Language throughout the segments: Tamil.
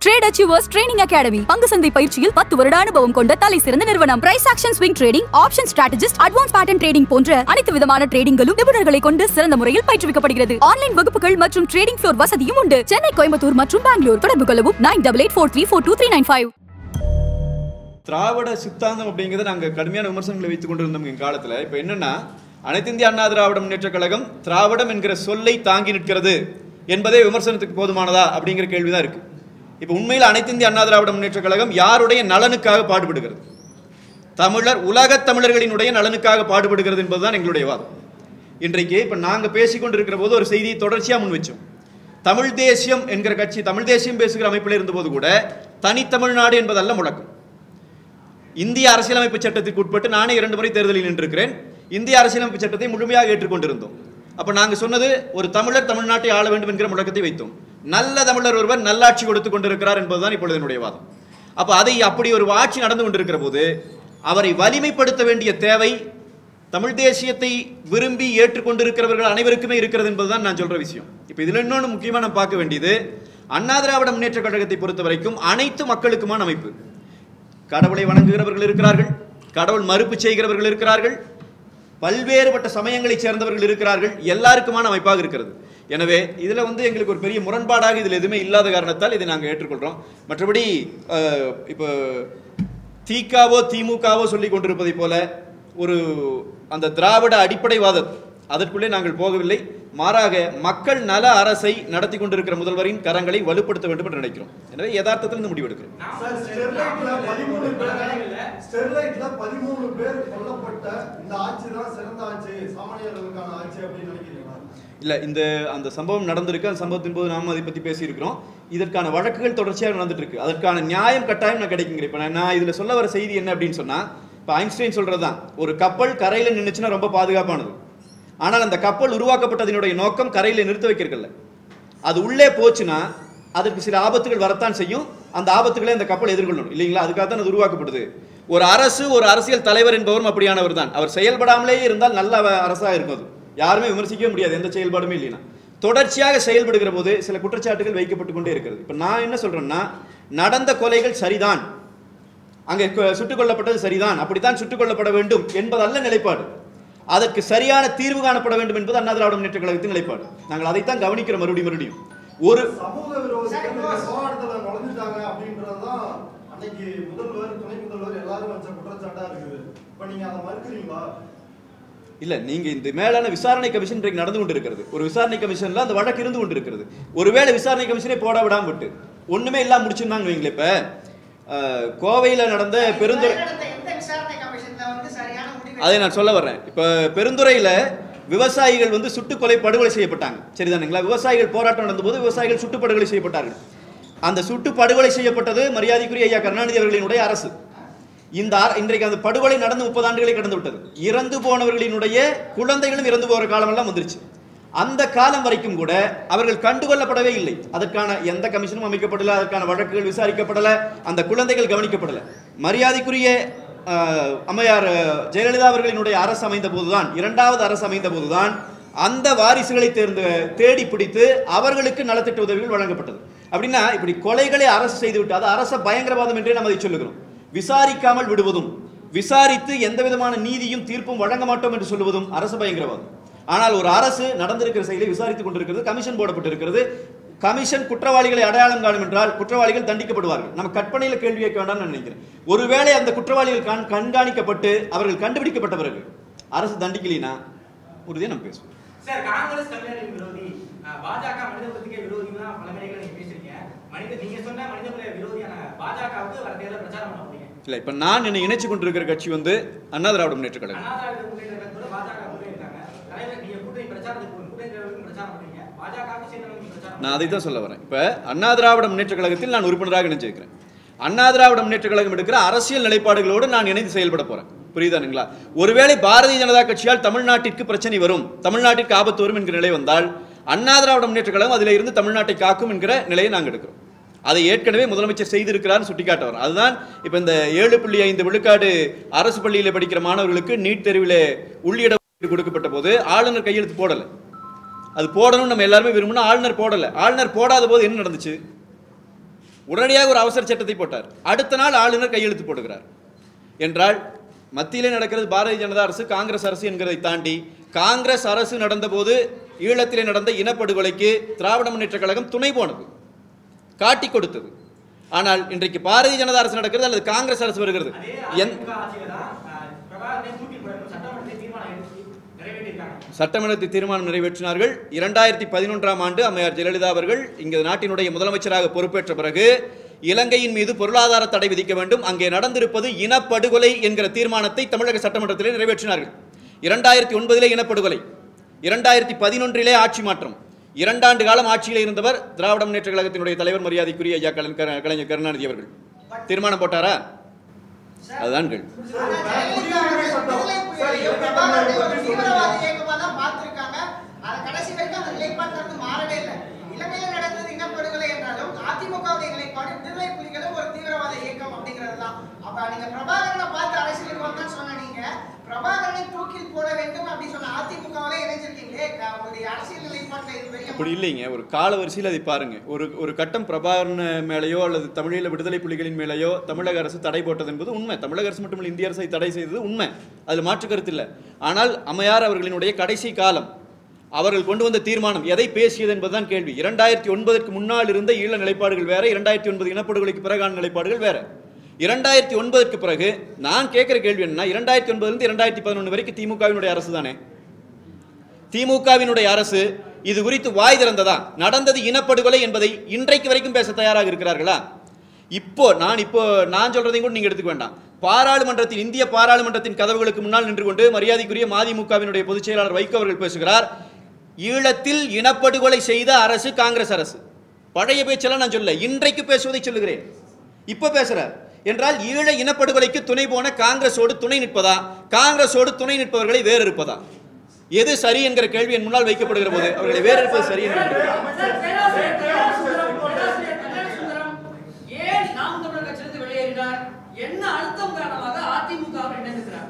ட்ரேட் அச்சீவர்ஸ் ட்ரைனிங் அகாடமி பங்கு சந்தை பயிற்சியில் பத்து வருட அனுபவம் கொண்ட தலை சிறந்த நிறுவனம் price action swing trading option strategist advance pattern trading போன்ற அனைத்து விதமான ட்ரேடிங்களும் நிபுணர்களை கொண்டு சிறந்த முறையில் பயிற்றுவிக்கப்படுகிறது ஆன்லைன் வகுப்புகள் மற்றும் ட்ரேடிங் ஃப்ளோர் வசதியும் உண்டு சென்னை கோயம்புத்தூர் மற்றும் பெங்களூர் தொடர்பு கொள்ளவும் nine double eight four three four two three nine five திராவிட சித்தாந்தம் அப்படிங்கிறத நாங்கள் கடுமையான விமர்சனங்களை வைத்துக் கொண்டிருந்தோம் எங்கள் காலத்தில் இப்போ என்னன்னா அனைத்து இந்திய அண்ணா திராவிட முன்னேற்ற கழகம் திராவிடம் என்கிற சொல்லை தாங்கி நிற்கிறது என்பதே விமர்சனத்துக்கு போதுமானதா அப்படிங்கிற கேள்விதான் இருக்கு இப்போ உண்மையில் அனைத்து இந்திய அண்ணா திராவிட முன்னேற்ற கழகம் யாருடைய நலனுக்காக பாடுபடுகிறது தமிழர் உலகத் தமிழர்களினுடைய நலனுக்காக பாடுபடுகிறது என்பதுதான் எங்களுடைய வாதம் இன்றைக்கு இப்போ நாங்கள் பேசிக்கொண்டிருக்கிற போது ஒரு செய்தியை தொடர்ச்சியாக முன் வச்சோம் தமிழ் தேசியம் என்கிற கட்சி தமிழ் தேசியம் பேசுகிற அமைப்பில் இருந்தபோது கூட தனித்தமிழ்நாடு என்பதல்ல முழக்கம் இந்திய அரசியலமைப்பு சட்டத்திற்கு உட்பட்டு நானே இரண்டு முறை தேர்தலில் நின்றிருக்கிறேன் இந்திய அரசியலமைப்பு சட்டத்தை முழுமையாக ஏற்றுக்கொண்டிருந்தோம் அப்ப நாங்க சொன்னது ஒரு தமிழர் தமிழ்நாட்டை ஆள வேண்டும் என்கிற முழக்கத்தை வைத்தோம் நல்ல தமிழர் ஒருவர் நல்லாட்சி கொடுத்து கொண்டிருக்கிறார் என்பதுதான் இப்பொழுது என்னுடைய வாதம் அப்ப அதை அப்படி ஒரு ஆட்சி நடந்து கொண்டிருக்கிற போது அவரை வலிமைப்படுத்த வேண்டிய தேவை தமிழ் தேசியத்தை விரும்பி ஏற்றுக்கொண்டிருக்கிறவர்கள் அனைவருக்குமே இருக்கிறது என்பதுதான் நான் சொல்ற விஷயம் இப்ப இதுல இன்னொன்று முக்கியமா நம்ம பார்க்க வேண்டியது அண்ணா திராவிட முன்னேற்ற கழகத்தை பொறுத்த வரைக்கும் அனைத்து மக்களுக்குமான அமைப்பு கடவுளை வணங்குகிறவர்கள் இருக்கிறார்கள் கடவுள் மறுப்பு செய்கிறவர்கள் இருக்கிறார்கள் பல்வேறுபட்ட சமயங்களைச் சேர்ந்தவர்கள் இருக்கிறார்கள் எல்லாருக்குமான அமைப்பாக இருக்கிறது எனவே இதில் வந்து எங்களுக்கு ஒரு பெரிய முரண்பாடாக இதில் எதுவுமே இல்லாத காரணத்தால் இதை நாங்கள் ஏற்றுக்கொள்கிறோம் மற்றபடி அஹ், இப்போ திகாவோ திமுகவோ சொல்லி கொண்டிருப்பதைப் போல ஒரு அந்த திராவிட அடிப்படைவாத அதற்குள்ளே நாங்கள் போகவில்லை மாறாக மக்கள் நல அரசை நடத்தி கொண்டிருக்கிற முதல்வரின் கரங்களை வலுப்படுத்த வேண்டும் என்று நினைக்கிறோம் எனவே யதார்த்தத்தில் இந்த முடிவெடுக்கிறோம் சார், ஸ்டெர்லைட்ல 13 பேர் ஸ்டெர்லைட்ல 13 பேர் கொல்லப்பட்ட இந்த ஆட்சி தான் சிறந்த ஆட்சி சாமானியர்களுக்கான ஆட்சி அப்படின்னு நினைக்கிறீங்களா இல்ல இந்த அந்த சம்பவம் நடந்திருக்கு அந்த சம்பவத்தின் போது நாம அதை பத்தி பேசியிருக்கிறோம் இதற்கான வழக்குகள் தொடர்ச்சியாக நடந்துட்டு இருக்கு அதற்கான நியாயம் கட்டாயம் நான் கிடைக்குங்க இப்ப நான் நான் இதுல சொல்ல வர செய்தி என்ன அப்படின்னு சொன்னா இப்ப ஐன்ஸ்டைன் சொல்றதுதான் ஒரு கப்பல் கரையில நின்னுச்சுன்னா ரொம்ப பாதுகாப்பானது ஆனால் அந்த கப்பல் உருவாக்கப்பட்டதனுடைய நோக்கம் கரையில நிறுத்த வைக்கிறதில்ல அது உள்ளே போச்சுன்னா அதற்கு சில ஆபத்துகள் வரத்தான் செய்யும் அந்த ஆபத்துகளை அந்த கப்பல் எதிர்கொள்ளணும் இல்லைங்களா அதுக்காக தான் அது உருவாக்கப்படுது ஒரு அரசு ஒரு அரசியல் தலைவர் என்பவரும் அப்படியானவர் தான் அவர் செயல்படாமலே இருந்தால் நல்ல அவ- அரசா இருக்கும் அது யாருமே விமர்சிக்கவே முடியாது எந்த செயல்பாடுமே இல்லைன்னா தொடர்ச்சியாக செயல்படுகிற போது சில குற்றச்சாட்டுகள் வைக்கப்பட்டு கொண்டே இருக்கிறது இப்போ நான் என்ன சொல்றேன்னா நடந்த கொலைகள் சரிதான் அங்கே கொ- சுட்டுக் கொல்லப்பட்டது சரிதான் அப்படித்தான் சுட்டுக் கொல்லப்பட வேண்டும் என்பதல்ல நிலைப்பாடு அதற்கு சரியான தீர்வு காணப்பட வேண்டும் என்பது அண்ணா திராவிட முன்னேற்ற கழகத்தின் நிலைப்பாடு நாங்கள் அதைத்தான் கவனிக்கிறோம் மறுபடியும் மறுபடியும் ஒரு சமூக விரோதிகள் இந்த போராட்டத்துல நுழைஞ்சிட்டாங்க அப்படின்றதுதான் அன்னைக்கு முதல்வர் துணை முதல்வர் எல்லாரும் வச்ச குற்றச்சாட்டா இருக்குது இப்ப நீங்க அதை மறுக்கிறீங்களா இல்ல நீங்க இந்த மேலான விசாரணை கமிஷன் இன்றைக்கு நடந்து கொண்டிருக்கிறது ஒரு விசாரணை கமிஷன்ல அந்த வழக்கு இருந்து கொண்டிருக்கிறது ஒருவேளை விசாரணை கமிஷனே போட விடாம விட்டு ஒண்ணுமே இல்லாம முடிச்சிருந்தாங்க வைங்களேன் இப்ப அஹ், கோவையில நடந்த பெருந்துறை நடந்த எந்த விசாரணை கமிஷன்ல வந்து சரியான முடிவு அதை நான் சொல்ல வர்றேன் இப்ப பெருந்துறையில விவசாயிகள் வந்து சுட்டுக்கொலை படுகொலை செய்யப்பட்டாங்க சரிதானுங்களா விவசாயிகள் போராட்டம் நடந்தபோது விவசாயிகள் சுட்டு படுகொலை செய்யப்பட்டார்கள் அந்த சுட்டு படுகொலை செய்யப்பட்டது மரியாதைக்குரிய ஐயா கருணாநிதி அவர்களினுடைய அரசு இந்த அர- இன்றைக்கு அந்த படுகொலை நடந்து முப்பது ஆண்டுகளை கடந்து விட்டது இறந்து போனவர்களினுடைய குழந்தைகளும் இறந்து போகிற காலமெல்லாம் வந்துருச்சு அந்த காலம் வரைக்கும் கூட அவர்கள் கண்டுகொள்ளப்படவே இல்லை அதற்கான எந்த கமிஷனும் அமைக்கப்படல அதற்கான வழக்குகள் விசாரிக்கப்படல அந்த குழந்தைகள் கவனிக்கப்படல மரியாதைக்குரிய அஹ், அம்மையார் அஹ், ஜெயலலிதா அவர்களினுடைய அரசு அமைந்த போதுதான் இரண்டாவது அரசு அமைந்த போதுதான் அந்த வாரிசுகளை தேர்ந்து தேடி பிடித்து அவர்களுக்கு நலத்திட்ட உதவிகள் வழங்கப்பட்டது அப்படின்னா இப்படி கொலைகளை அரசு செய்துவிட்டு அது அரச பயங்கரவாதம் என்றே நாம் அதை சொல்லுகிறோம் விசாரிக்காமல் விடுவதும் விசாரித்து எந்த விதமான நீதியும் தீர்ப்பும் வழங்க மாட்டோம் என்று சொல்லுவதும் அரசு பயங்கரவாதம் ஆனால் ஒரு அரசு நடந்திருக்கிற செயலை விசாரித்துக் கொண்டிருக்கிறது கமிஷன் போடப்பட்டிருக்கிறது கமிஷன் குற்றவாளிகளை அடையாளம் காணும் என்றால் குற்றவாளிகள் தண்டிக்கப்படுவார்கள் நம்ம கற்பனையில கேள்வி கேட்க வேண்டாம்னு நான் நினைக்கிறேன் ஒருவேளை அந்த குற்றவாளிகள் கண் கண்காணிக்கப்பட்டு அவர்கள் கண்டுபிடிக்கப்பட்ட பிறகு அரசு தண்டிக்கலைனா உறுதியாக நம்ம பேசுவோம் சார் காங்கிரஸ் தமிழ்நாடு விரோதி அஹ், பாஜக மனித குலத்துக்கே விரோதினா பல மேடைகளை நீங்க பேசிருக்கீங்க மனித நீங்க சொன்ன மனித குல விரோதியான பாஜகவுக்கு வர தேர்தல் பிரச்சாரம் பண்ண போறீங்க இல்லை இப்போ நான் என்னை இணைச்சு கொண்டிருக்கிற கட்சி வந்து அண்ணா திராவிட முன்னேற்ற கழகம் அண்ணா திராவிட முன்னேற்ற கழகத்தோட பாஜக கூட்டணி இருக்காங்க தலைவர் நீங்க கூட்டணி பிரச்சாரத்துக்கு போகணும் கூட்டணி தலைவருக்கும் பிரச்சாரம் பண்ணீங்க பாஜகவுக்கு சேர்ந்தவங்க நீங்க பிரச்சாரம் நான் அதை தான் சொல்ல வரேன் இப்போ அண்ணா திராவிட முன்னேற்ற கழகத்தில் நான் உறுப்பினராக இணைஞ்சிருக்கிறேன் அண்ணா திராவிட முன்னேற்ற கழகம் எடுக்கிற அரசியல் நிலைப்பாடுகளோடு நான் இணைந்து செயல்பட போறேன் புரியுதானுங்களா ஒருவேளை பாரதிய ஜனதா கட்சியால் தமிழ்நாட்டிற்கு பிரச்சனை வரும் தமிழ்நாட்டிற்கு ஆபத்து வரும் என்கிற நிலை வந்தால் அண்ணா திராவிட முன்னேற்ற கழகம் அதில் இருந்து தமிழ்நாட்டை காக்கும் என்கிற நிலையை நாங்கள் எடுக்கிறோம் அதை ஏற்கனவே முதலமைச்சர் செய்திருக்கிறார் சுட்டிக்காட்ட வரோம் அதுதான் இப்போ இந்த ஏழு புள்ளி ஐந்து விழுக்காடு அரசு பள்ளியில் படிக்கிற மாணவர்களுக்கு நீட் தேர்வில் உள்ளிட கொடுக்கப்பட்ட போது ஆளுநர் கையெழுத்து போடலை அது போடணும்னு நம்ம எல்லாருமே விரும்பினா ஆளுநர் போடலை ஆளுநர் போடாத போது என்ன நடந்துச்சு உடனடியாக ஒரு அவசர சட்டத்தை போட்டார் அடுத்த நாள் ஆளுநர் கையெழுத்து போடுகிறார் என்றால் மத்தியிலே நடக்கிறது பாரதிய ஜனதா அரசு காங்கிரஸ் அரசு என்கிறதை தாண்டி காங்கிரஸ் அரசு நடந்தபோது ஈழத்திலே நடந்த இனப்படுகொலைக்கு திராவிட முன்னேற்ற கழகம் துணை போனது காட்டி கொடுத்தது ஆனால் இன்றைக்கு பாரதிய ஜனதா அரசு நடக்கிறது அல்லது காங்கிரஸ் அரசு வருகிறது அதே என் அதிமுக ஆட்சியில தான் அஹ், பிரபாகரனை தூக்கி போடணும் சட்டமன்றத்தில் தீர்மானம் எடுத்து நிறைவேற்றியிருக்காங்க சட்டமன்றத்தில் தீர்மானம் நிறைவேற்றினார்கள் இரண்டாயிரத்தி பதினொன்றாம் ஆண்டு அம்மையார் ஜெயலலிதா அவர்கள் இங்கு நாட்டினுடைய முதலமைச்சராக பொறுப்பேற்ற பிறகு இலங்கையின் மீது பொருளாதார தடை விதிக்க வேண்டும் அங்கே நடந்திருப்பது இனப்படுகொலை என்கிற தீர்மானத்தை தமிழக சட்டமன்றத்திலே நிறைவேற்றினார்கள் இரண்டாயிரத்தி ஒன்பதிலே இனப்படுகொலை இரண்டாயிரத்தி பதினொன்றிலே ஆட்சி மாற்றம் இரண்டாண்டு காலம் ஆட்சியில் இருந்தவர் திராவிட முன்னேற்ற கழகத்தினுடைய தலைவர் மரியாதைக்குரிய ஐயா கலைஞர் கரு- கலைஞர் கருணாநிதி அவர்கள் தீர்மானம் போட்டாரா அதுதான் கேள்வி ஆனா ஜெயலலிதா அவர்கள் விடுதலை புலிகளையும் பிரபாகரனையும் ஒரு தீவிரவாத இயக்கமா தான் பார்த்திருக்காங்க. அது கடைசி வரைக்கும் அந்த நிலைப்பாட்டுல இருந்து மாறவே இல்லை. இலங்கையில நடந்தது இனப்படுகொலை என்றாலும் அதிமுகவுடைய நிலைப்பாடு விடுதலை புலிகளும் ஒரு தீவிரவாத இயக்கம் அப்படிங்கிறதுதான். அப்ப நீங்க பிரபாகரனை பார்த்து அரசியலுக்கு வந்தான்னு சொன்ன நீங்க, பிரபாகரனை தூக்கில் போட வேண்டும் அப்படி சொன்ன அதிமுகவிலே இணைஞ்சிருக்கீங்களே, உங்களுடைய அரசியல் நிலைப்பாட்டுல இது பெரிய அப்படி இல்லைங்க ஒரு கால வரிசையில் அதை பாருங்க ஒரு ஒரு கட்டம் பிரபாகரன் மேலேயோ அல்லது தமிழீழ விடுதலை புலிகளின் மேலேயோ தமிழக அரசு தடை போட்டது என்பது உண்மை தமிழக அரசு மட்டுமல்ல இந்திய அரசை தடை செய்தது உண்மை அதில் மாற்று கருத்து இல்லை ஆனால் அம்மையார் அவர்களினுடைய கடைசி காலம் அவர்கள் கொண்டு வந்த தீர்மானம் எதை பேசியது என்பதுதான் கேள்வி இரண்டாயிரத்தி ஒன்பதுக்கு முன்னால் இருந்த ஈழ நிலைப்பாடுகள் வேற இரண்டாயிரத்தி ஒன்பது இனப்படுகொலைக்கு பிறகான நிலைப்பாடுகள் வேற இரண்டாயிரத்தி ஒன்பதுக்கு பிறகு நான் கேட்கிற கேள்வி என்ன இரண்டாயிரத்தி ஒன்பதுலேருந்து இரண்டாயிரத்தி பதினொன்று வரைக்கும் திமுகவினுடைய அரசு தானே திமுகவினுடைய அரசு இது குறித்து வாய் திறந்ததா நடந்தது இனப்படுகொலை என்பதை இன்றைக்கு வரைக்கும் பேச தயாராக இருக்கிறார்களா இப்போ நான் இப்போ நான் சொல்றதையும் கூட நீங்க எடுத்துக்க வேண்டாம் பாராளுமன்றத்தின் இந்திய பாராளுமன்றத்தின் கதவுகளுக்கு முன்னால் நின்று கொண்டு மரியாதைக்குரிய மதிமுகவினுடைய பொதுச் செயலாளர் வைகோ அவர்கள் பேசுகிறார் ஈழத்தில் இனப்படுகொலை செய்த அரசு காங்கிரஸ் அரசு பழைய பேச்செல்லாம் நான் சொல்ல இன்றைக்கு பேசுவதை சொல்லுகிறேன் இப்போ பேசுறார் என்றால் ஈழ இனப்படுகொலைக்கு துணை போன காங்கிரஸோடு துணை நிற்பதா காங்கிரஸோடு துணை நிற்பவர்களை வேறு இருப்பதா எது சரி என்கிற கேள்வி என் முன்னால் வைக்கப்படுகிற போது அவர்களை வேறு இருப்பது சரி என்று நினைக்கிறேன். சார், பேராசிரியர் கல்யாணசுந்தரம், பேராசிரியர் கல்யாணசுந்தரம் ஏன் நாம் தமிழர் கட்சியிலிருந்து வெளியேறினார் என்ன அழுத்தம் காரணமாக அதிமுக அவர் இணைந்திருக்கிறார்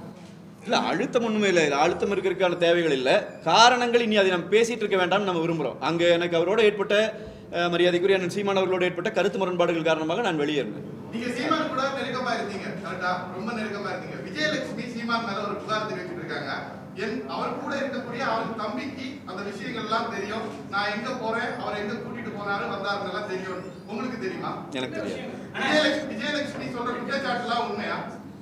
இல்ல அழுத்தம் ஒண்ணுமே இல்லை இதுல அழுத்தம் இருக்கிறதுக்கான தேவைகள் இல்லை காரணங்கள் இனி அதை நம்ம பேசிட்டு இருக்க வேண்டாம்னு நம்ம விரும்புறோம் அங்க எனக்கு அவரோட ஏற்பட்ட அஹ், மரியாதைக்குரிய அண்ணன் சீமான் அவர்களோடு ஏற்பட்ட கருத்து முரண்பாடுகள் காரணமாக நான் வெளியேறினேன் நீங்க சீமான் கூட நெருக்கமா இருந்தீங்க கரெக்டா ரொம்ப நெருக்கமா இருந்தீங்க விஜயலட்சுமி சீமான் மேல ஒரு புகார் தெரிவிச்சிட்டு இருக்காங்க என் அவர் கூட இருக்கக்கூடிய அவருக்கு தம்பிக்கு அந்த விஷயங்கள் எல்லாம் தெரியும் நான் எங்க போறேன் அவர் எங்க கூட்டிட்டு போனாரு வந்தாருன்னு எல்லாம் தெரியும் உங்களுக்கு தெரியுமா எனக்கு தெரியாது விஜயலட்சுமி விஜயலட்சுமி சொல்ற குற்றச்சாட்டு எல்லாம் உண்மையா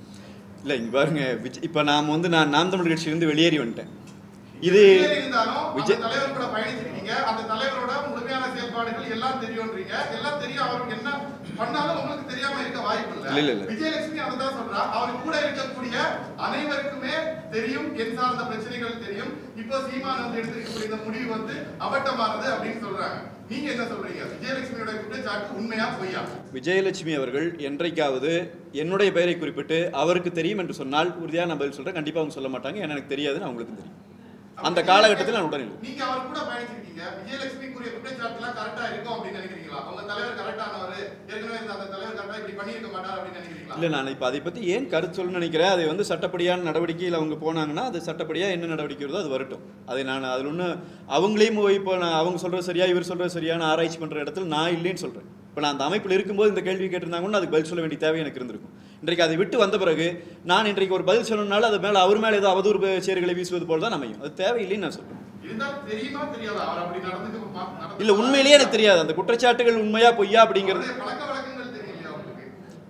இல்ல இங்க பாருங்க விஜய் இப்ப நாம் வந்து நான் நாம் தமிழ் கட்சியிலிருந்து வெளியேறி வந்துட்டேன் இது வெளியே இருந்தாலும் அந்த விஜய் தலைவர் கூட பயணிச்சிருக்கீங்க அந்த தலைவரோட முழுமையான செயல்பாடுகள் எல்லாம் தெரியும்ன்றீங்க எல்லாம் தெரியும் அவருக்கு என்ன பண்ணாலும் உங்களுக்கு தெரியாம இருக்க வாய்ப்பு இல்ல, இல்ல, இல்ல இல்ல. விஜயலட்சுமி அதுதான் சொல்றா அவர் கூட இருக்கக்கூடிய அனைவருக்குமே தெரியும் என் சார்ந்த பிரச்சனைகள் தெரியும் இப்போ சீமான் வந்து எடுத்திருக்கக்கூடிய இந்த முடிவு வந்து அபட்டமானது அப்படின்னு சொல்றாங்க நீங்க என்ன சொல்றீங்க விஜயலட்சுமியோட குற்றச்சாட்டு உண்மையா பொய்யா விஜயலட்சுமி அவர்கள் என்றைக்காவது என்னுடைய பெயரை குறிப்பிட்டு அவருக்கு தெரியும் என்று சொன்னால் உறுதியாக நான் பதில் சொல்றேன் கண்டிப்பா அவங்க சொல்ல மாட்டாங்க ஏன்னா எனக்கு தெரியாதுன்னு அவங்களுக்கு தெரியும் அந்த காலகட்டத்தில் நான் உடனே இல்லை. நீங்க அவர் கூட பயணிச்சிருக்கீங்க விஜயலட்சுமி கூறிய குற்றச்சாட்டு எல்லாம் கரெக்டா இருக்கும் அப்படின்னு நினைக்கிறீங்களா உங்க தலைவர் கரெக்டானவர் ஏற்கனவே இருந்த அந்த தலைவர் கரெக்டா இப்படி பண்ணியிருக்க மாட்டார் அப்படின்னு நினைக்கிறீங்களா இல்லை நான் இப்போ அதை பற்றி ஏன் கருத்து சொல்லணும்னு நினைக்கிறேன் அதை வந்து சட்டப்படியான நடவடிக்கையில் அவங்க போனாங்கன்னா அது சட்டப்படியாக என்ன நடவடிக்கை வருதோ அது வரட்டும் அதை நான் அதில் ஒன்று அவங்களையும் போய் இப்போ நான் அவங்க சொல்கிறது சரியா இவர் சொல்கிறது சரியான ஆராய்ச்சி பண்ணுற இடத்துல நான் இல்லைன்னு சொல்கிறேன் இப்போ நான் அந்த அமைப்பில் இருக்கும்போது இந்த கேள்வி கேட்டிருந்தாங்கன்னா அதுக்கு பதில் சொல்ல வேண்டிய தேவை எனக்கு இருந்திருக்கும் இன்றைக்கு அதை விட்டு வந்த பிறகு நான் இன்றைக்கு ஒரு பதில் சொல்லணும்னால அது மேலே அவர் மேலே ஏதோ அவதூறு சேறுகளை வீசுவது போல தான் அமையும் அது தேவையில்லைன்னு நான் சொல்கிறேன் இருந்தாலும் தெரியுமா தெரியாதா அவர் அப்படி நடந்துக்க மா- நடந்து- இல்லை உண்மையிலேயே எனக்கு தெரியாது அந்த குற்றச்சாட்டுகள் உண்மையா பொய்யா அப்படிங்கிறது அவருடைய பழக்க வழக்கங்கள் தெரியலையா உங்களுக்கு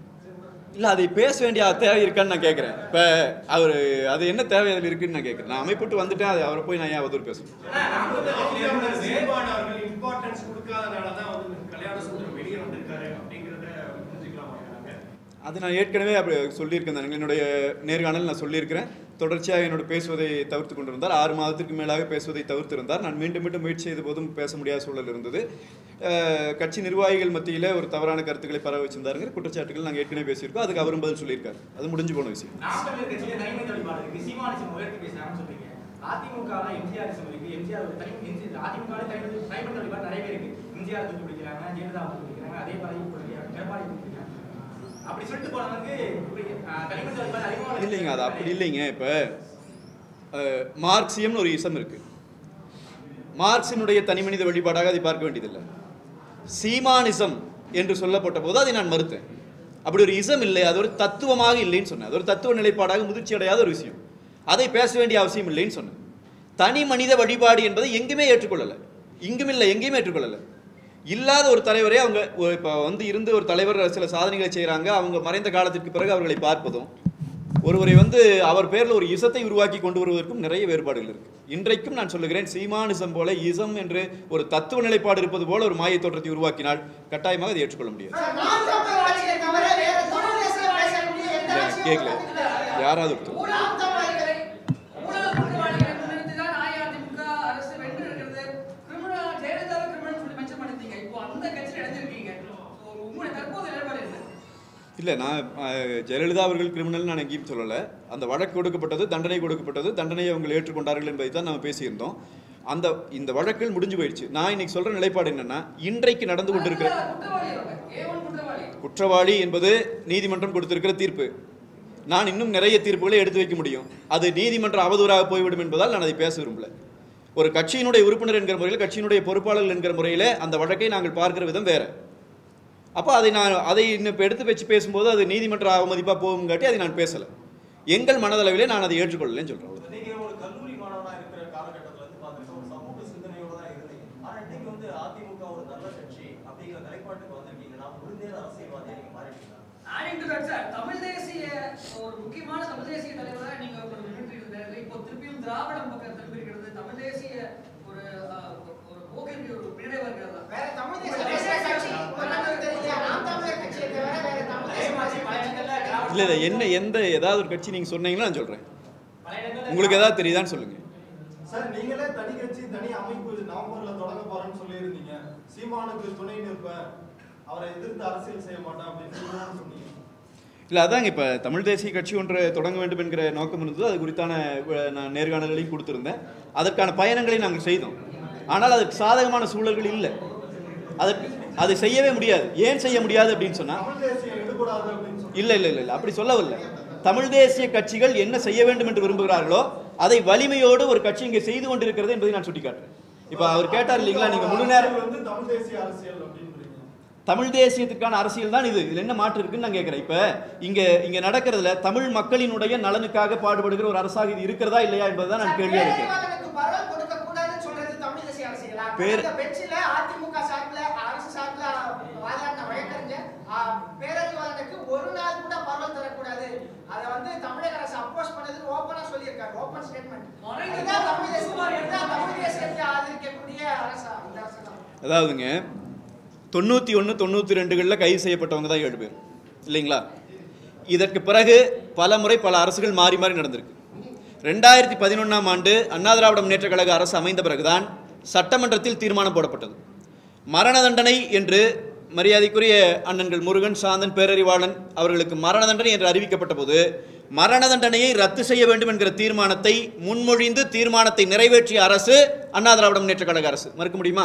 இல்ல அதை பேச வேண்டிய தேவை இருக்கான்னு நான் கேட்குறேன் இப்போ அவர் அது என்ன தேவை அதில் இருக்குன்னு நான் கேட்குறேன் நான் அமைப்பிட்டு வந்துட்டேன் அது அவரை போய் நான் ஏன் அவதூறு பேசணும் சீமான் அவர்கள் இம்பார்ட்டன்ஸ் கொடுக்காதனால தான் வந்து கல்யாண சுந்தரம் வெளியே வந்திருக்காரு அப்படிங்கிறத புரிஞ்சுக்கலாமா நாங்க அது நான் ஏற்கனவே அப்படி சொல்லியிருக்கேன் நான் என்னுடைய நேர்காணல் நான் சொல்லியிருக்கிறேன் தொடர்ச்சியாக என்னோட பேசுவதை தவிர்த்து கொண்டிருந்தார் ஆறு மாதத்திற்கு மேலாக பேசுவதை தவிர்த்திருந்தார் நான் மீண்டும் மீண்டும் முயற்சி செய்த போதும் பேச முடியாத சூழல் இருந்தது அஹ், கட்சி நிர்வாகிகள் மத்தியில் ஒரு தவறான கருத்துக்களை பரவ வச்சிருந்தாருங்கிற குற்றச்சாட்டுகள் நாங்கள் ஏற்கனவே பேசியிருக்கோம் அதுக்கு அவரும் பதில் சொல்லியிருக்காரு அது முடிஞ்சு போன விஷயம் நாம் தமிழர் கட்சியில தனிமனித வழிபாடு இருக்கு சீமானிசம் உயர்த்தி பேசுறாங்கன்னு சொல்றீங்க அதிமுக எம்ஜிஆரிசம் இருக்கு எம்ஜிஆர் ஒரு தனி எம்ஜி- அதிமுக ல தனிமனித தனிமனித வழிபாடு நிறைய பேர் இருக்கு எம்ஜிஆர் தூக்கி பிடிக்கிறாங்க ஜெயலலிதா தூக்கி பிடிக்கிறாங்க அதே மாதிரி இப்போ எடப்பாடி தூக்கி பிடிக்கிறாங்க அப்படி சொல்லிட்டு போனவங்க இப்படி அஹ், தனிமனித வழிபாடு அதிகமாக இல்லைங்க அது அப்படி இல்லைங்க இப்போ மார்க்சியம்னு ஒரு இசம் இருக்கு மார்க்சினுடைய தனிமனித வழிபாடாக அதை பார்க்க வேண்டியதில்லை சீமானிசம் என்று சொல்லப்பட்ட போது அதை நான் மறுத்தேன் அப்படி ஒரு இசம் இல்லை அது ஒரு தத்துவமாக இல்லைன்னு சொன்னேன் அது ஒரு தத்துவ நிலைப்பாடாக முதிர்ச்சி அடையாத ஒரு விஷயம் அதை பேச வேண்டிய அவசியம் இல்லைன்னு சொன்னேன் தனி மனித வழிபாடு என்பதை எங்குமே ஏற்றுக்கொள்ளலை இங்கும் இல்லை எங்கேயுமே ஏற்றுக்கொள்ளலை இல்லாத ஒரு தலைவரே அவங்க இப்போ வந்து இருந்து ஒரு தலைவர் சில சாதனைகளை செய்கிறாங்க அவங்க மறைந்த காலத்திற்கு பிறகு அவர்களை பார்ப்பதும் ஒருவரை வந்து அவர் பேரில் ஒரு இசத்தை உருவாக்கி கொண்டு வருவதற்கும் நிறைய வேறுபாடுகள் இருக்கு இன்றைக்கும் நான் சொல்லுகிறேன் சீமானிசம் போல இசம் என்று ஒரு தத்துவ நிலைப்பாடு இருப்பது போல ஒரு மாயை தோற்றத்தை உருவாக்கினால் கட்டாயமாக அதை ஏற்றுக்கொள்ள முடியாது நாம் தமிழர் ஆட்சியை தவிர வேற தமிழ் தேசியம் பேசக்கூடிய எந்த இல்ல, ஆட்சியும் கேட்கல கிடையாது. யாராவது ஒருத்தர் நாம் தமிழர்களை ஊழல் குற்றவாளிகளை முன்னிறுத்திதான் அஇஅதிமுக அரசு வென்று இருக்கிறது கிரிமினல் ஜெயலலிதாவை கிரிமினல் சொல்லி மென்ஷன் பண்ணிருந்தீங்க இப்போ அந்த கட்சியில் இணைஞ்சிருக்கீங்க So, உங்களுடைய தற்போது நிலைப்பாடு என்ன இல்லை நான் அஹ், ஜெயலலிதா அவர்கள் கிரிமினல் நான் எங்கேயும் சொல்லலை அந்த வழக்கு கொடுக்கப்பட்டது தண்டனை கொடுக்கப்பட்டது தண்டனையை அவங்க ஏற்றுக்கொண்டார்கள் என்பதை தான் நம்ம பேசியிருந்தோம் அந்த இந்த வழக்கில் முடிஞ்சு போயிடுச்சு நான் இன்னைக்கு சொல்ற நிலைப்பாடு என்னன்னா இன்றைக்கு நடந்து கொண்டிருக்கிற குற்றவாளி அவங்க A1 குற்றவாளி குற்றவாளி என்பது நீதிமன்றம் கொடுத்திருக்கிற தீர்ப்பு நான் இன்னும் நிறைய தீர்ப்புகளை எடுத்து வைக்க முடியும் அது நீதிமன்ற அவதூறாக போய்விடும் என்பதால் நான் அதை பேச விரும்பல ஒரு கட்சியினுடைய உறுப்பினர் என்கிற முறையில் கட்சியினுடைய பொறுப்பாளர்கள் என்கிற முறையில் அந்த வழக்கை நாங்கள் பார்க்கிற விதம் வேற அப்போ அதை நான் அதை இன்னும் இப்போ எடுத்து வச்சு பேசும்போது அது நீதிமன்ற அவமதிப்பாக போகும் காட்டி அதை நான் பேசலை எங்கள் மனதளவிலே நான் அதை ஏற்றுக்கொள்ளலைன்னு சொல்கிறேன் நீங்க ஒரு கல்லூரி மாணவனா இருக்கிற காலகட்டத்துல இருந்து பார்த்துட்டு ஒரு சமூக சிந்தனையோட தான் இருந்தீங்க ஆனா இன்னைக்கு வந்து அதிமுக ஒரு நல்ல கட்சி அப்படிங்கிற நிலைப்பாட்டுக்கு வந்திருக்கீங்க நான் முழுநேர அரசியல்வாதியா நீங்க மாறிட்டீங்களா adding to that sir Tamil தேசிய ஒரு முக்கியமான தமிழ் தேசிய தலைவராக நீங்க ஒரு முன்னிட்டு இருந்தாரு இப்போ திருப்பியும் திராவிடம் பக்கம் திரும்பி இருக்கிறது தமிழ் தேசிய ஒரு அஹ், ஒரு போக்கிற்கு ஒரு பின்னடைவு இருக்கிறதா வேற தமிழ் தேசிய பேசுற கட்சி உங்களுக்கு தெரியல நாம் தமிழர் கட்சியை தவிர வேற தமிழ் தேசிய கட்சி இல்லை இல்லை என்ன எந்த ஏதாவது ஒரு கட்சி நீங்கள் சொன்னீங்கன்னா நான் சொல்கிறேன் உங்களுக்கு ஏதாவது தெரியுதான்னு சொல்லுங்கள் சார் நீங்களே தனி கட்சி தனி அமைப்பு நவம்பர்ல தொடங்க போறேன்னு சொல்லியிருந்தீங்க சீமானுக்கு துணை நிற்பேன் அவரை எதிர்த்து அரசியல் செய்ய மாட்டேன் அப்படின்னு சீமான் சொன்னீங்க இல்லை அதாங்க இப்போ தமிழ் தேசிய கட்சி ஒன்று தொடங்க வேண்டும் என்கிற நோக்கம் இருந்தது அது குறித்தான அஹ், நான் நேர்காணல்களையும் கொடுத்திருந்தேன் அதற்கான பயணங்களை நாங்கள் செய்தோம் ஆனால் அதுக்கு சாதகமான சூழல்கள் இல்லை அதற்கு அதை செய்யவே முடியாது ஏன் செய்ய முடியாது அப்படின்னு சொன்னால் தமிழ் தேசியம் எடுக்கூடாது அப்படின்னு சொல்லி இல்லை இல்லை இல்லை இல்லை அப்படி சொல்லவில்லை தமிழ் தேசிய கட்சிகள் என்ன செய்ய வேண்டும் என்று விரும்புகிறார்களோ அதை வலிமையோடு ஒரு கட்சி இங்கே செய்து கொண்டிருக்கிறது என்பதை நான் சுட்டிக்காட்டுறேன் இப்போ அவர் கேட்டார் இல்லைங்களா நீங்கள் முழு நேரம் அரசியல் வந்து தமிழ் தேசிய அரசியல் அப்படின்றீங்க தமிழ் தேசியத்துக்கான அரசியல் தான் இது இதுல என்ன மாற்று இருக்குன்னு நான் கேட்கிறேன் இப்ப இங்க இங்க நடக்கிறதுல தமிழ் மக்களினுடைய நலனுக்காக பாடுபடுகிற ஒரு அரசாக இது இருக்கிறதா இல்லையா என்பதுதான் நான் கேள்வியா இருக்கேன் பேரறிவாளனுக்கு பரவல் கொடுக்க கூடாதுன்னு சொல்றது தமிழ் தேசிய அரசியலா பேர்- இந்த பெஞ்சில அதிமுக சார்பில் அரசு சார்பில் வாதாடின வழக்கறிஞர் ஆ, பேரறிவாளனுக்கு ஒரு நாள் கூட பரவல் தரக்கூடாது அதை வந்து தமிழக அரசு அப்போஸ் பண்ணதுன்னு ஓப்பனா சொல்லியிருக்காரு ஓப்பன் ஸ்டேட்மெண்ட் மறைந்த இதுதான் தமிழ் தேசியம் இதுதான் தமிழ் தேசியத்தை ஆதரிக்கக்கூடிய அரசா இந்த அரசு தான் அதாவதுங்க தொண்ணூத்தி ஒன்று தொண்ணூத்தி ரெண்டுகளில் கைது செய்யப்பட்டவங்க தான் ஏழு பேர் இல்லைங்களா இதற்கு பிறகு பல முறை பல அரசுகள் மாறி மாறி நடந்திருக்கு ரெண்டாயிரத்தி பதினொன்றாம் ஆண்டு அண்ணா திராவிட முன்னேற்ற கழக அரசு அமைந்த பிறகுதான் சட்டமன்றத்தில் தீர்மானம் போடப்பட்டது மரண தண்டனை என்று மரியாதைக்குரிய அண்ணன்கள் முருகன் சாந்தன் பேரறிவாளன் அவர்களுக்கு மரண தண்டனை என்று அறிவிக்கப்பட்ட போது மரண தண்டனையை ரத்து செய்ய வேண்டும் என்கிற தீர்மானத்தை முன்மொழிந்து தீர்மானத்தை நிறைவேற்றிய அரசு அண்ணா திராவிட முன்னேற்ற கழக அரசு மறுக்க முடியுமா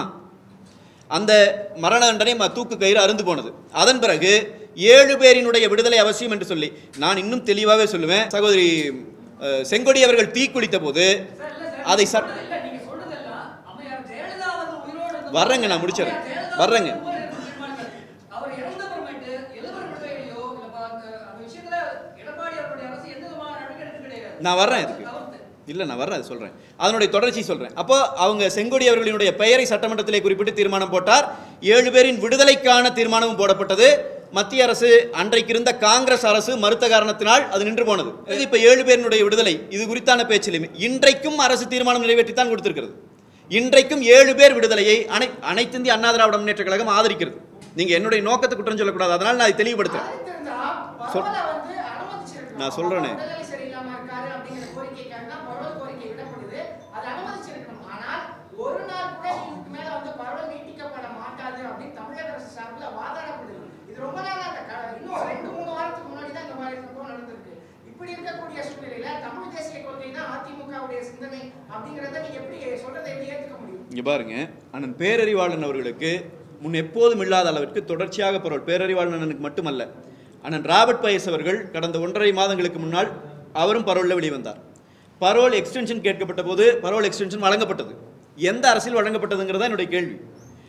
அந்த மரண தண்டனை ம- தூக்கு கயிறு அருந்து போனது அதன் பிறகு ஏழு பேரினுடைய விடுதலை அவசியம் என்று சொல்லி நான் இன்னும் தெளிவாகவே சொல்லுவேன் சகோதரி அஹ், செங்கொடி அவர்கள் தீக்குளித்த போது சார், இல்ல சார், அதை நீங்க சட் சொல்றது இல்ல, நீங்க சொல்றதெல்லாம் அம்மையார் ஜெயலலிதா வந்து உயிரோடு இருந்தபோது வர்றேங்க, நான் முடிச்சிடுறேன். அம்மையார் ஜெயலலிதா வர்றேங்க. ஒவ்வொரு தீர்மானங்கள். அவர் இறந்தப்புறமேட்டு எழுபது விடுதலையிலையோ இல்ல ப- அந்த- அந்த விஷயத்துல எடப்பாடி அவர்களுடைய அரசு எந்த விதமான நடவடிக்கை எடுக்க கிடையாது நான் வர்றேன் இதுக்கு தவிர்த்து. இல்லை நான் வர்றேன் அது சொல்கிறேன் அதனுடைய தொடர்ச்சி சொல்கிறேன் அப்போ அவங்க செங்கொடி அவர்களினுடைய பெயரை சட்டமன்றத்திலே குறிப்பிட்டு தீர்மானம் போட்டார் ஏழு பேரின் விடுதலைக்கான தீர்மானமும் போடப்பட்டது மத்திய அரசு அன்றைக்கு இருந்த காங்கிரஸ் அரசு மறுத்த காரணத்தினால் அது நின்று போனது இது இப்போ ஏழு பேரினுடைய விடுதலை இது குறித்தான பேச்சிலுமே இன்றைக்கும் அரசு தீர்மானம் நிறைவேற்றித்தான் கொடுத்திருக்கிறது இன்றைக்கும் ஏழு பேர் விடுதலையை அனை அனைத்து இந்திய அண்ணா திராவிட முன்னேற்ற கழகம் ஆதரிக்கிறது நீங்க என்னுடைய நோக்கத்தை குற்றம் சொல்லக்கூடாது அதனால் நான் அதை தெளிவுபடுத்துறேன் அறிந்திருந்தா சொல்- பரவலை வந்து அனுமதிச்சிருக்கணும். நான் சொல்றேனே. அவர் உடல்நிலை சரியில்லாம இருக்காரு அப்படிங்கிற கோரிக்கைக்காக தான் பரவல் கோரிக்கை விடப்படுது. அதை அனுமதிச்சிருக்கணும். ஆனால் ஒரு நாள் கூட இதுக்கு மேல வந்து பரவல் நீட்டிக்கப்பட மாட்டாது அப்படின்னு தமிழக அரசு சார்பில் வாதாடப்படுது. இது ரொம்ப நாளா அந்த க- இன்னும் ரெண்டு மூணு வாரத்துக்கு முன்னாடி தான் இந்த மாதிரி சம்பவம் நடந்திருக்கு. இப்படி இருக்கக்கூடிய சூழ்நிலையில தமிழ் தேசிய கொள்கை தான் அதிமுகவுடைய சிந்தனை அப்படிங்கறத நீங்க எப்படி சொல்றதை எப்படி ஏத்துக்க முடியும் இங்க பாருங்க அண்ணன் பேரறிவாளன் அவர்களுக்கு முன் எப்போதும் இல்லாத அளவிற்கு தொடர்ச்சியாக பரவல் பேரறிவாளன் அண்ணனுக்கு மட்டுமல்ல அண்ணன் ராபர்ட் பயஸ் அவர்கள் கடந்த ஒன்றரை மாதங்களுக்கு முன்னால் அவரும் பரோலில் வெளிவந்தார் பரோல் எக்ஸ்டென்ஷன் கேட்கப்பட்ட போது பரோல் எக்ஸ்டென்ஷன் வழங்கப்பட்டது எந்த அரசியல் வழங்கப்பட்டதுங்கிறதா என்னுடைய கேள்வி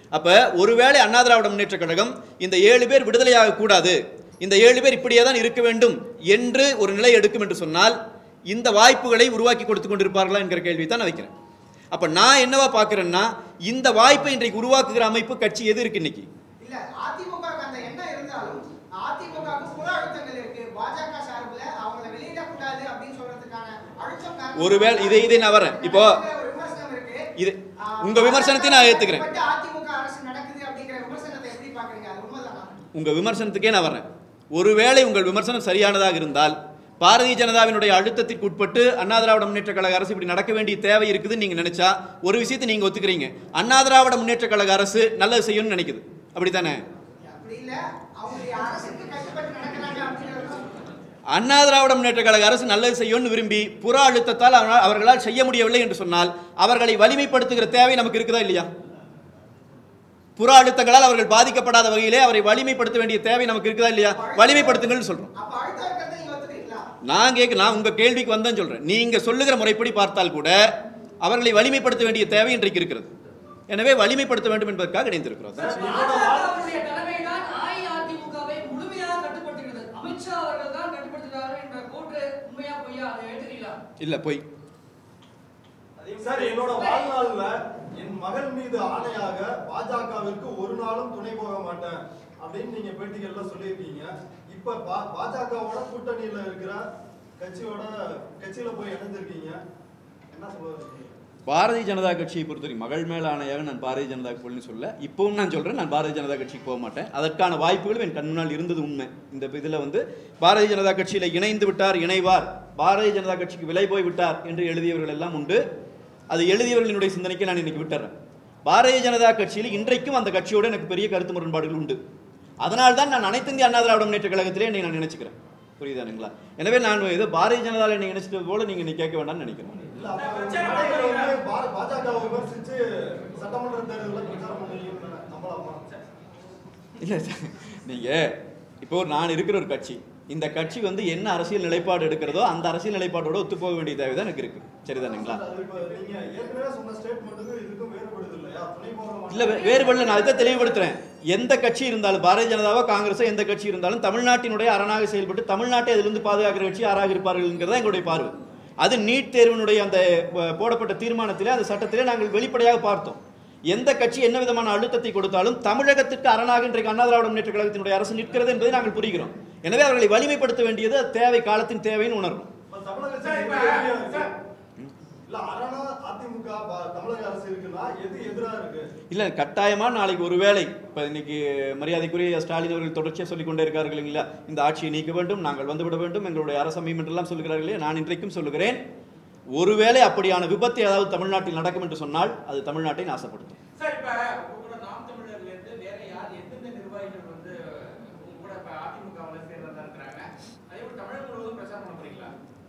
அப்ப ஒருவேளை அண்ணா திராவிட முன்னேற்ற கழகம் இந்த ஏழு பேர் விடுதலையாக கூடாது இந்த ஏழு பேர் இப்படியே தான் இருக்க வேண்டும் என்று ஒரு நிலை எடுக்கும் என்று சொன்னால் இந்த வாய்ப்புகளை உருவாக்கி கொடுத்து கொண்டிருப்பார்களா என்கிற கேள்வி தான் நான் வைக்கிறேன் அப்ப நான் என்னவா பார்க்கிறேன்னா இந்த வாய்ப்பை இன்றைக்கு உருவாக்குகிற அமைப்பு கட்சி எது இருக்கு இன்னைக்கு இல்ல அதிமுக அந்த எண்ணம் இருந்தாலும் அதிமுக புற அழுத்தங்கள் இருக்கு பாஜக சார்புல அவங்கள வெளியிடக்கூடாது அப்படின்னு சொல்றதுக்கான அழுத்தம் காரணமா- ஒருவேளை இதை இதை நான் வரேன் இப்போ ஒரு விமர்சனம் இருக்கு இது உங்க விமர்சனத்தையும் நான் ஏத்துக்கிறேன் பட்டு அதிமுக அரசு நடக்குது அப்படிங்கிற விமர்சனத்தை எப்படி பாக்குறீங்க அது உண்மைதானா உங்க விமர்சனத்துக்கே நான் வரேன் ஒருவேளை உங்கள் விமர்சனம் சரியானதாக இருந்தால் பாரதிய ஜனதாவினுடைய அழுத்தத்திற்கு உட்பட்டு அண்ணா திராவிட முன்னேற்ற கழக அரசு இப்படி நடக்க வேண்டிய தேவை இருக்குதுன்னு நீங்க நினைச்சா ஒரு விஷயத்தை நீங்க ஒத்துக்கிறீங்க அண்ணா திராவிட முன்னேற்ற கழக அரசு நல்லது செய்யணும்னு நினைக்குது அப்படித்தானே அப்படி இல்ல அவங்களுடைய அரசுக்கு கட்டுப்பட்டு நடக்கிறாங்க அப்படிங்கிறது அண்ணா திராவிட முன்னேற்ற கழக அரசு நல்லது செய்யணும்னு விரும்பி புற அழுத்தத்தால் அவர்களால் அவர்களால் செய்ய முடியவில்லை என்று சொன்னால் அவர்களை வலிமைப்படுத்துகிற தேவை நமக்கு இருக்குதா இல்லையா புற அழுத்தங்களால் அவர்கள் பாதிக்கப்படாத வகையிலே அவரை வலிமைப்படுத்த வேண்டிய தேவை நமக்கு இருக்குதா இல்லையா வலிமைப்படுத்துங்கள்னு சொல்றோம் அப்ப அழுத்தம் இருக்கிறத நீங்க ஒத்துக்கிறீங்களா நான் கேட்க நான் உங்க கேள்விக்கு வந்தேன் சொல்றேன் நீங்க சொல்லுகிற முறைப்படி பார்த்தால் கூட அவர்களை வலிமைப்படுத்த வேண்டிய தேவை இன்றைக்கு இருக்கிறது எனவே வலிமைப்படுத்த வேண்டும் என்பதற்காக இணைந்திருக்கிறோம் பாஜகவுடைய தலைமைதான் அஇஅதிமுகவை முழுமையாக கட்டுப்படுத்துகிறது அமித்ஷா அவர்கள் தான் கட்டுப்படுத்துகிறார்கள் என்ற கூற்று உண்மையா பொய்யா அதை ஏற்றுக்கிறீங்களா இல்ல போய் சார் என்னோட வாழ்நாள்ல என் மகள் மீது ஆணையாக பாஜகவிற்கு ஒரு நாளும் துணை போக மாட்டேன் அப்படின்னு நீங்க பேட்டிகள்ல சொல்லியிருக்கீங்க இப்ப பா- பாஜகவோட கூட்டணியில இருக்கிற கட்சியோட கட்சியில போய் இணைஞ்சிருக்கீங்க என்ன சொல்ல வரீங்க? பாரதிய ஜனதா கட்சியை பொறுத்தவரை மகள் மேல் ஆணையாக நான் பாரதிய ஜனதா கட்சி சொல்ல இப்பவும் நான் சொல்றேன் நான் பாரதிய ஜனதா கட்சிக்கு போக மாட்டேன் அதற்கான வாய்ப்புகளும் என் கண் முன்னால் இருந்தது உண்மை இந்த இதுல வந்து பாரதிய ஜனதா கட்சியில இணைந்து விட்டார் இணைவார் பாரதிய ஜனதா கட்சிக்கு விலை போய் விட்டார் என்று எழுதியவர்கள் எல்லாம் உண்டு அது எழுதியவர்களினுடைய சிந்தனைக்கு நான் இன்னைக்கு விட்டுறேன் பாரதிய ஜனதா கட்சியில் இன்றைக்கும் அந்த கட்சியோட எனக்கு பெரிய கருத்து முரண்பாடுகள் உண்டு அதனால் தான் நான் அனைத்து இந்திய அண்ணா திராவிட முன்னேற்ற கழகத்திலே என்னை நான் நினைச்சுக்கிறேன் புரியுதானுங்களா எனவே நான் ஏதோ பாரதிய ஜனதாவில் என்னை நினைச்சது போல நீங்க இன்னைக்கு கேட்க வேண்டாம்னு நினைக்கிறேன் இல்ல அப்ப மேடைகள்ல வந்து பா- பாஜகவை விமர்சிச்சு சட்டமன்ற தேர்தலில் பிரச்சாரம் பண்ணுவீங்கன்னு நம்பலாமா இல்ல சார், நீங்க இப்போ நான் இருக்கிற ஒரு கட்சி இந்த கட்சி வந்து என்ன அரசியல் நிலைப்பாடு எடுக்கிறதோ அந்த அரசியல் நிலைப்பாடோட ஒத்து போக வேண்டிய தேவை தான் எனக்கு இருக்கு சரிதானுங்களா அது இப்ப நீங்க ஏற்கனவே சொன்ன ஸ்டேட்மெண்ட்டுக்கும் இதுக்கும் வேறுபடுது இல்லையா துணை போக மாட்டேன் இல்ல வே- வேறுபடல நான் இதை தெளிவுபடுத்துறேன் எந்த கட்சி இருந்தாலும் பாரதிய ஜனதாவோ காங்கிரஸோ எந்த கட்சி இருந்தாலும் தமிழ்நாட்டினுடைய அரணாக செயல்பட்டு தமிழ்நாட்டை அதிலிருந்து பாதுகாக்கிற கட்சி யாராக இருப்பார்கள்ங்கிறதா எங்களுடைய பார்வை அது நீட் தேர்வினுடைய அந்த அஹ், போடப்பட்ட தீர்மானத்திலே அந்த சட்டத்திலே நாங்கள் வெளிப்படையாக பார்த்தோம் எந்த கட்சி என்ன விதமான அழுத்தத்தை கொடுத்தாலும் தமிழகத்திற்கு அரணாக இன்றைக்கு அண்ணா திராவிட முன்னேற்ற கழகத்தினுடைய அரசு நிற்கிறது என்பதை நாங்கள் புரிகிறோம் எனவே அவர்களை வலிமைப்படுத்த வேண்டியது அது தேவை காலத்தின் தேவைன்னு உணரணும் இப்ப தமிழகத்துக்கு சார், இப்ப- எது எதிரியா இருக்கு? சார். இல்ல அரணா அதிமுக ப- தமிழக அரசு இருக்குன்னா எது எதிரா இருக்கு இல்ல கட்டாயமா நாளைக்கு ஒருவேளை இப்ப இன்னைக்கு மரியாதைக்குரிய ஸ்டாலின் அவர்கள் தொடர்ச்சியா சொல்லிக் கொண்டே இருக்கார்கள் இல்லைங்களா இந்த ஆட்சியை நீக்க வேண்டும் நாங்கள் வந்துவிட வேண்டும் எங்களுடைய அரசமையும் என்றெல்லாம் சொல்கிறார்களே நான் இன்றைக்கும் சொல்லுகிறேன் ஒருவேளை அப்படியான விபத்து ஏதாவது தமிழ்நாட்டில் நடக்கும் என்று சொன்னால் அது தமிழ்நாட்டை நாசப்படுத்தும் சார் இப்ப உங்களோட நாம் தமிழர்ல இருந்து வேற யார் எந்தெந்த நிர்வாகிகள் வந்து உங்க கூட இப்ப அதிமுகவுல சேர்றதா இருக்கிறாங்க அதே போல தமிழகம் முழுவதும் பிரச்சாரம் பண்ண போறீங்களா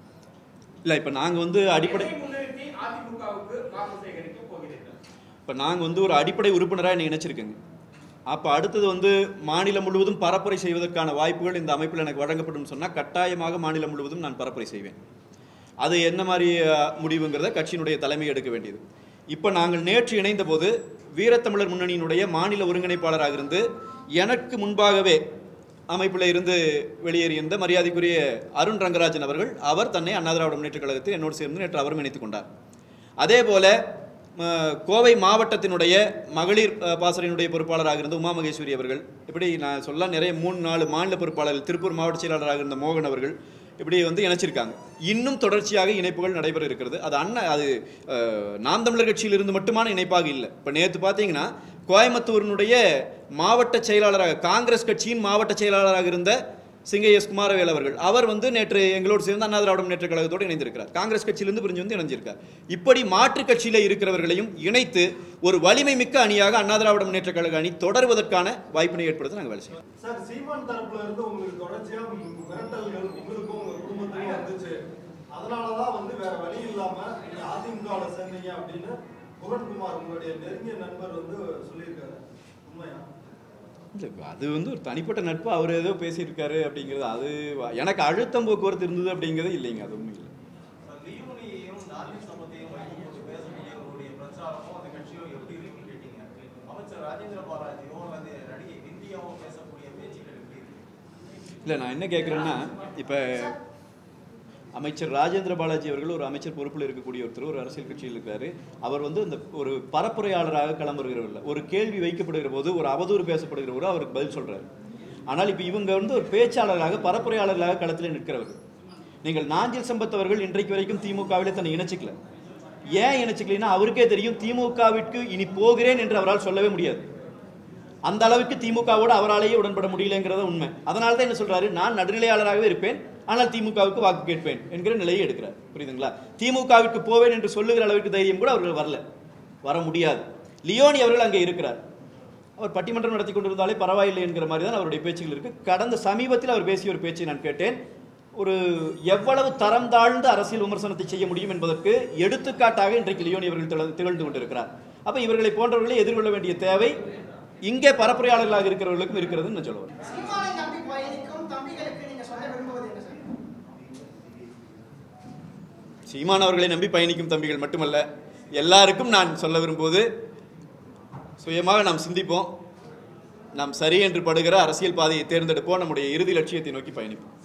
இல்ல இப்ப நாங்க வந்து அடிப்படை எதை முன்னிறுத்தி அதிமுகவுக்கு வாக்கு சேகரிக்க போகிறீர்கள் இப்போ நாங்கள் வந்து ஒரு அடிப்படை உறுப்பினராக என்னை நினைச்சிருக்கேங்க அப்போ அடுத்தது வந்து மாநிலம் முழுவதும் பரப்புரை செய்வதற்கான வாய்ப்புகள் இந்த அமைப்பில் எனக்கு வழங்கப்படும் சொன்னால் கட்டாயமாக மாநிலம் முழுவதும் நான் பரப்புரை செய்வேன் அது என்ன மாதிரி அஹ், முடிவுங்கிறத கட்சியினுடைய தலைமை எடுக்க வேண்டியது இப்போ நாங்கள் நேற்று இணைந்த போது வீரத்தமிழர் முன்னணியினுடைய மாநில ஒருங்கிணைப்பாளராக இருந்து எனக்கு முன்பாகவே அமைப்பில் இருந்து வெளியேறியிருந்த மரியாதைக்குரிய அருண் ரங்கராஜன் அவர்கள் அவர் தன்னை அண்ணா திராவிட முன்னேற்ற கழகத்தில் என்னோடு சேர்ந்து நேற்று அவரும் இணைத்துக் கொண்டார் அதே போல ம, கோவை மாவட்டத்தினுடைய மகளிர் அ, பாசறையினுடைய பொறுப்பாளராக இருந்த உமா மகேஸ்வரி அவர்கள் இப்படி நான் சொல்ல நிறைய மூணு நாலு மாநில பொறுப்பாளர்கள் திருப்பூர் மாவட்ட செயலாளராக இருந்த மோகன் அவர்கள் இப்படி வந்து இணைச்சிருக்காங்க இன்னும் தொடர்ச்சியாக இணைப்புகள் நடைபெற இருக்கிறது அது அண்ணன் அது அ, நாம் தமிழர் கட்சியிலிருந்து மட்டுமான இணைப்பாக இல்லை இப்போ நேற்று பார்த்தீங்கன்னா கோயம்புத்தூரினுடைய மாவட்ட செயலாளராக காங்கிரஸ் கட்சியின் மாவட்ட செயலாளராக இருந்த சிங்கை எஸ் குமாரவேல் அவர்கள் அவர் வந்து நேற்று எங்களோடு சேர்ந்து அண்ணா திராவிட முன்னேற்ற கழகத்தோடு இணைந்திருக்கிறார் காங்கிரஸ் கட்சியிலிருந்து பிரிஞ்சு வந்து இணைஞ்சிருக்கார் இப்படி மாற்றுக் கட்சியில இருக்கிறவர்களையும் இணைத்து ஒரு வலிமை மிக்க அணியாக அண்ணா திராவிட முன்னேற்ற கழக அணி தொடர்வதற்கான வாய்ப்பினை ஏற்படுத்த நாங்கள் வேலை செய்வோம் சார் சீமான் தரப்புல இருந்து உங்களுக்கு தொடர்ச்சியா மிரட்டல்கள் உங்களுக்கும் உங்க குடும்பத்துக்கும் வந்துச்சு அதனாலதான் வந்து வேற வழி இல்லாம நீங்க அதிமுகவுல சேர்ந்தீங்க அப்படின்னு புகன்குமார் உங்களுடைய நெருங்கிய நண்பர் வந்து சொல்லியிருக்காரு உண்மையா இல்லை அது வந்து ஒரு தனிப்பட்ட நட்பு அவர் ஏதோ பேசியிருக்காரு அப்படிங்கிறது அது எனக்கு அழுத்தம் போக்குவரத்து இருந்தது அப்படிங்கிறது இல்லைங்க அது ஒன்றும் இல்லை லியூனியையும் நார்வே சம்பத்தையும் வைத்து பேசக்கூடிய உங்களுடைய பிரச்சாரமும் அந்த கட்சியும் எப்படி இருக்குன்னு கேட்டீங்க அமைச்சர் ராஜேந்திர பாலாஜியோ அல்லது நடிகை விந்தியாவோ பேசக்கூடிய பேச்சுக்கள் எப்படி இருக்கு இல்லை நான் என்ன கேட்குறேன்னா இப்போ அமைச்சர் ராஜேந்திர பாலாஜி அவர்கள் ஒரு அமைச்சர் பொறுப்பில் இருக்கக்கூடிய ஒருத்தர் ஒரு அரசியல் கட்சியில் இருக்காரு அவர் வந்து அந்த ஒரு பரப்புரையாளராக கிளம்புகிறவர் இல்லை ஒரு கேள்வி வைக்கப்படுகிற போது ஒரு அவதூறு பேசப்படுகிற போது அவருக்கு பதில் சொல்றாரு ஆனால் இப்போ இவங்க வந்து ஒரு பேச்சாளராக பரப்புரையாளர்களாக களத்தில் நிற்கிறவர்கள் நீங்கள் நாஞ்சில் சம்பத் அவர்கள் இன்றைக்கு வரைக்கும் திமுகவிலே தன்னை இணைச்சிக்கல ஏன் இணைச்சிக்கலைன்னா அவருக்கே தெரியும் திமுகவிற்கு இனி போகிறேன் என்று அவரால் சொல்லவே முடியாது அந்த அளவுக்கு திமுகவோடு அவராலேயே உடன்பட முடியலங்கிறத உண்மை அதனால தான் என்ன சொல்றாரு நான் நடுநிலையாளராகவே இருப்பேன் ஆனால் திமுகவுக்கு வாக்கு கேட்பேன் என்கிற நிலையை எடுக்கிறார் புரியுதுங்களா திமுகவிற்கு போவேன் என்று சொல்லுகிற அளவுக்கு தைரியம் கூட அவர்கள் வரல வர முடியாது லியோனி அவர்கள் அங்கே இருக்கிறார் அவர் பட்டிமன்றம் நடத்தி கொண்டிருந்தாலே பரவாயில்லை என்கிற மாதிரி தான் அவருடைய பேச்சுகள் இருக்கு கடந்த சமீபத்தில் அவர் பேசிய ஒரு பேச்சை நான் கேட்டேன் ஒரு எவ்வளவு தரம் தாழ்ந்த அரசியல் விமர்சனத்தை செய்ய முடியும் என்பதற்கு எடுத்துக்காட்டாக இன்றைக்கு லியோனி அவர்கள் திகழ்- திகழ்ந்து கொண்டிருக்கிறார் அப்ப இவர்களை போன்றவர்களை எதிர்கொள்ள வேண்டிய தேவை இங்கே பரப்புரையாளர்களாக இருக்கிறவர்களுக்கும் இருக்கிறதுன்னு நான் சொல்லுவேன் சீமானை நம்பி பயணிக்கும் தம்பிகளுக்கு நீங்க சொல்ல விரும்புவது என்ன சார் சீமான் அவர்களை நம்பி பயணிக்கும் தம்பிகள் மட்டுமல்ல எல்லாருக்கும் நான் சொல்ல விரும்புவது சுயமாக நாம் சிந்திப்போம் நாம் சரி என்று படுகிற அரசியல் பாதையை தேர்ந்தெடுப்போம் நம்முடைய இறுதி லட்சியத்தை நோக்கி பயணிப்போம்